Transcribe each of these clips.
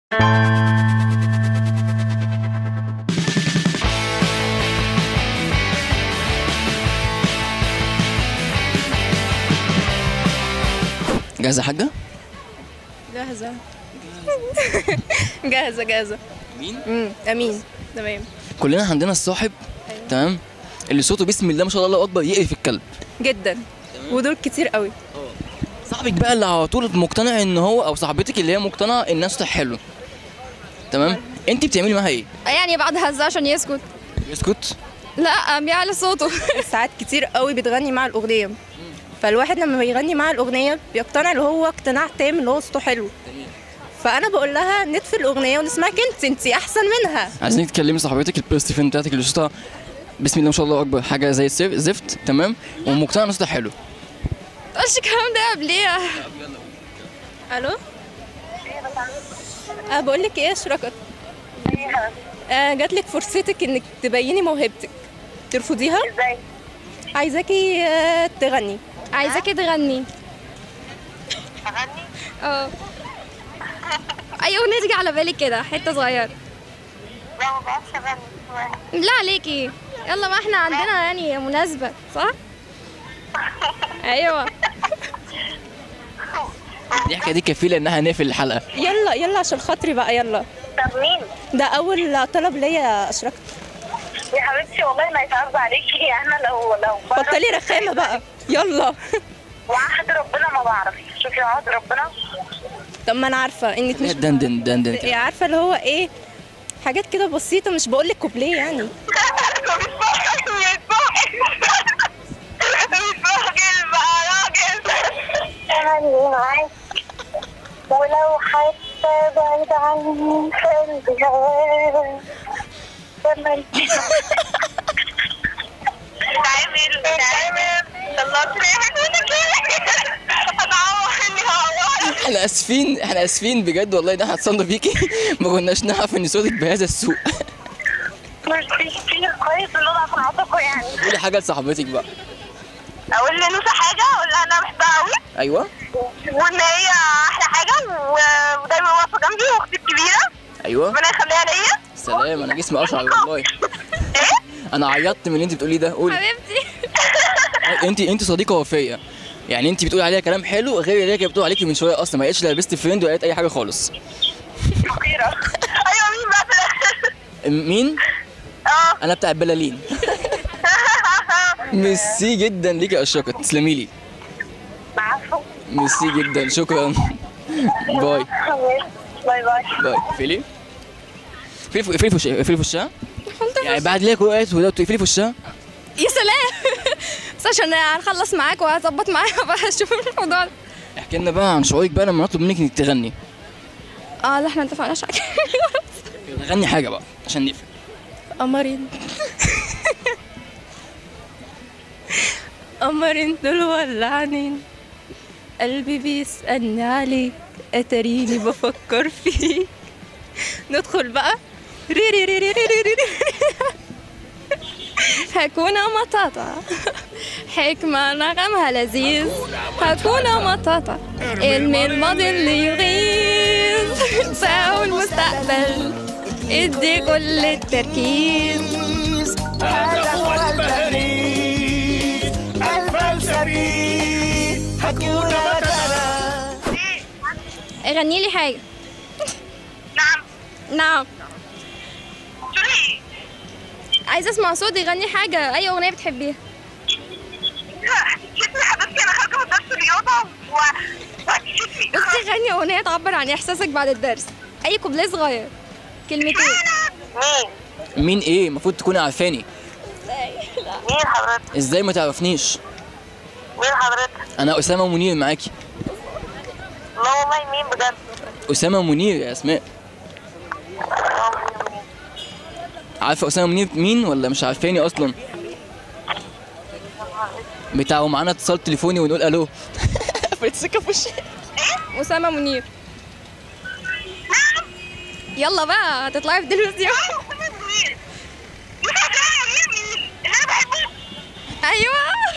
جاهزه يا حاجه جاهزة جاهزة جاهزة مين امم امين تمام كلنا عندنا الصاحب تمام اللي صوته بسم الله ما شاء الله الله اكبر يقرف الكلب جدا ودول كتير قوي صاحبك بقى اللي على طول مقتنع ان هو او صاحبتك اللي هي مقتنعه ان صوتها حلو تمام انت بتعملي معاها ايه يعني بعد هزة عشان يسكت يسكت لا بيعلي صوته ساعات كتير قوي بتغني مع الأغنية فالواحد لما بيغني مع الأغنية بيقتنع اللي هو اقتناع تام اللي هو صوته حلو فأنا بقول لها نطفي الأغنية ونسمعك أنت أنت أحسن منها عايزينك تكلمي صاحبتك البيست فريند بتاعتك اللي صوتها بسم الله ما شاء الله اكبر حاجه زي السيف- زفت تمام ومقتنع ان صوتها حلو تقولش الكلام ده قبليها ألو أه بقول لك إيه يا شركت آه جات لك فرصتك إنك تبيني موهبتك ترفضيها؟ ازاي؟ عايزاكي آه تغني عايزاكي تغني اغني؟ اه اي اغنيه تيجي على بالك كده حته صغيره لا ما بعرفش اغني لا عليكي يلا ما احنا عندنا يعني مناسبه صح ايوه الضحكه دي كفيله انها نقفل الحلقه يلا يلا عشان خاطري بقى يلا طب مين؟ ده أول طلب ليا يا أشركت يا حبيبتي والله ما يتعرض عليكي انا لو لو بعرف- بطلي رخامة بقى يلا وعهد ربنا ما بعرف شوفي عهد ربنا طب ما انا عارفه انك مش دندن دندن يعني عارفه اللي هو ايه حاجات كده بسيطه مش بقول لك كوبليه يعني أغني معاك ولو حتى بعيد عني قلبي هواك لما تعمل تعمل طلعت لي انا اني هعوض احنا اسفين احنا اسفين بجد والله ده احنا اتصلنا بيكي ما كناش نعرف ان صوتك بهذا السوء مش كتير كويس ان انا في عاطفه يعني قولي حاجه لصاحبتك بقى اقول لنوسة حاجه اقول لها انا بحبها قوي ايوه وان هي احلى حاجه و- ودايما واقفه جنبي واختي الكبيره ايوه ربنا يخليها ليا سلام انا جسمي اشعر والله ايه انا عيطت من اللي انت بتقوليه ده قولي حبيبتي انت انت صديقه وفيه يعني انت بتقولي عليها كلام حلو غير اللي هي كانت بتقول عليكي من شويه اصلا ما قالتش لا بيست فريند ولا قالت اي حاجه خالص فقيره ايوه مين بقى في الآخر؟ مين اه انا بتاع البلالين ميرسي جدا ليكي يا اشركت تسلمي لي عفوا ميرسي جدا شكرا باي باي باي باي اقفلي اقفلي في- اقفلي في وشها اقفلي في وشها يعني بعد ليه كويس وده تقفلي في وشها يا سلام بس عشان هنخلص معاك وهظبط معاك بقى اشوف الموضوع ده احكي لنا بقى عن شعورك بقى لما نطلب منك انك تغني اه لا احنا اتفقناش على كده. غني حاجه بقى عشان نقفل قمرين قمرين دول ولعانين قلبي بيسألني عليك اتريني بفكر فيك ندخل بقى ري ري ري ري ري ري ري. هكون مطاطا حكمة نغمها لذيذ هكون مطاطا علم الماضي اللي يغيظ ساو المستقبل ادي كل التركيز هذا هو البريد الفلسفي هكون مثلا غني لي حاجة نعم نعم سوري عايزة اسمع صوت يغني حاجة اي اغنية بتحبيها شتني حبيبتي انا خارجه من درس رياضه و شتني بصي غني اغنية تعبر عن احساسك بعد الدرس اي كوبليه صغير كلمتين مين؟ مين ايه المفروض تكوني عارفاني مين حضرتك؟ ازاي ما تعرفنيش مين حضرتك؟ انا اسامه منير معاكي لا والله مين بجد؟ اسامه منير يا اسماء عارفه اسامه منير مين ولا مش عارفاني اصلا بتاعه معانا اتصال تليفوني ونقول الو قفلت السكه في وشي أسامة منير يلا بقى هتطلعي في التلفزيون مين؟ مش عارفة مين مين؟ اللي انا بحبه ايوه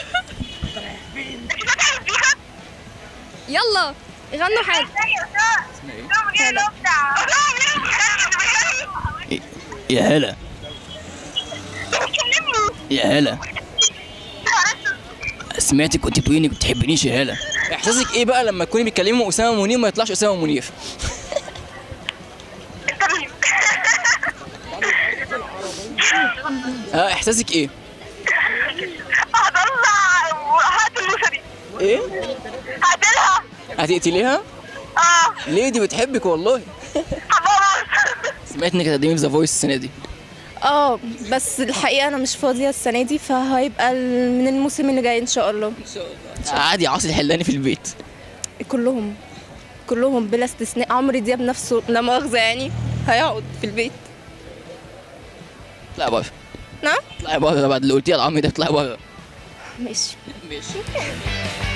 انت فاكره فيها؟ يلا غنوا حاجة اسمها ايه؟ يا هلا كلمني يا هلا سمعتك كنت بتقولي انك بتحبنيش يا هلا احساسك ايه بقى لما تكوني بتكلمي اسامه منير ما يطلعش اسامه منير انت مين؟ اه احساسك ايه هطلع وهات المشاريع ايه هقتلها هتقتليها اه ليه دي بتحبك والله هموت سمعت انك هتقدمي في ذا فويس السنه دي اه بس الحقيقه انا مش فاضيه السنه دي فهيبقى ال- من الموسم اللي جاي ان شاء الله عادي عاصي حلاني في البيت كلهم كلهم بلا استثناء عمرو دياب نفسه لا مؤاخذه يعني هيقعد في البيت اطلعي بره نعم اطلعي بره بعد اللي قلتيه على عمي ده اطلعي بره ماشي ماشي